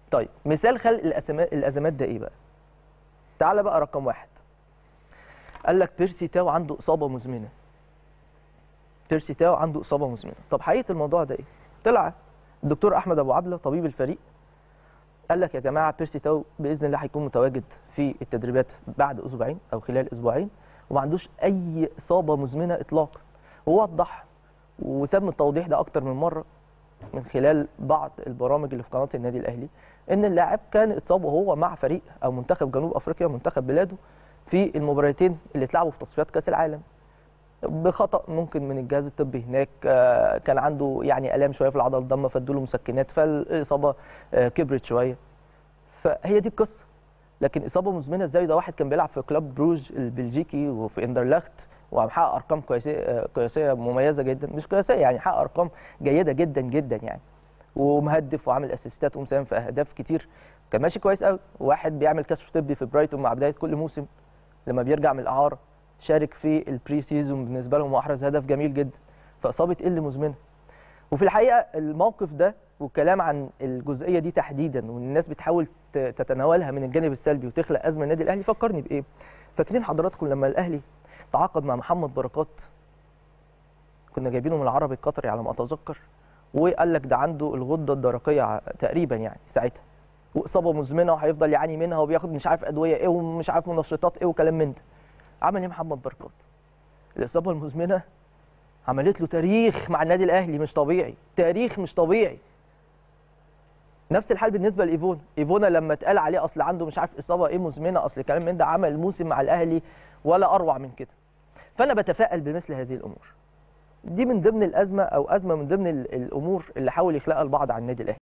طيب مثال خلق الازمات الازمات ده ايه بقى تعال بقى رقم واحد قال لك بيرسي تاو عنده اصابه مزمنه بيرسي تاو عنده اصابه مزمنه طب حقيقه الموضوع ده ايه طلع الدكتور احمد ابو عبله طبيب الفريق قال لك يا جماعه بيرسي تاو باذن الله هيكون متواجد في التدريبات بعد اسبوعين او خلال اسبوعين وما عندوش اي اصابه مزمنه اطلاقا ووضح وتم التوضيح ده اكتر من مره من خلال بعض البرامج اللي في قناه النادي الاهلي ان اللاعب كان اتصاب وهو مع فريق او منتخب جنوب افريقيا منتخب بلاده في المباراتين اللي اتلعبوا في تصفيات كاس العالم بخطا ممكن من الجهاز الطبي هناك آه، كان عنده يعني الام شويه في العضله الضمه فادوا له مسكنات فالاصابه آه، كبرت شويه فهي دي القصه لكن اصابه مزمنه ازاي ده واحد كان بيلعب في كلوب بروج البلجيكي وفي اندرلخت ومحقق ارقام قياسيه آه، قياسيه مميزه جدا مش قياسيه يعني حقق ارقام جيده جدا جدا يعني ومهدف وعامل اسيستات ومساهم في اهداف كتير كان ماشي كويس قوي واحد بيعمل كشف طبي في برايتون مع بدايه كل موسم لما بيرجع من الاعاره شارك في البري سيزون بالنسبه لهم واحرز هدف جميل جدا فاصابه ال مزمنه وفي الحقيقه الموقف ده والكلام عن الجزئيه دي تحديدا وان الناس بتحاول ت- تتناولها من الجانب السلبي وتخلق ازمه النادي الاهلي فكرني بايه فاكرين حضراتكم لما الاهلي تعاقد مع محمد بركات كنا جايبينه من العربي القطري على ما اتذكر وقال لك ده عنده الغده الدرقيه ع- تقريبا يعني ساعتها واصابه مزمنه وهيفضل يعاني منها وبياخد مش عارف ادويه ايه ومش عارف منشطات ايه وكلام من ده عمل ايه محمد بركات الاصابه المزمنه عملت له تاريخ مع النادي الاهلي مش طبيعي تاريخ مش طبيعي نفس الحال بالنسبه لايفونا ايفونا لما اتقال عليه اصل عنده مش عارف اصابه ايه مزمنه اصل كلام من ده عمل موسم مع الاهلي ولا اروع من كده فانا بتفائل بمثل هذه الامور دي من ضمن الازمه او ازمه من ضمن ال- الامور اللي حاول يخلقها البعض عن النادي الاهلي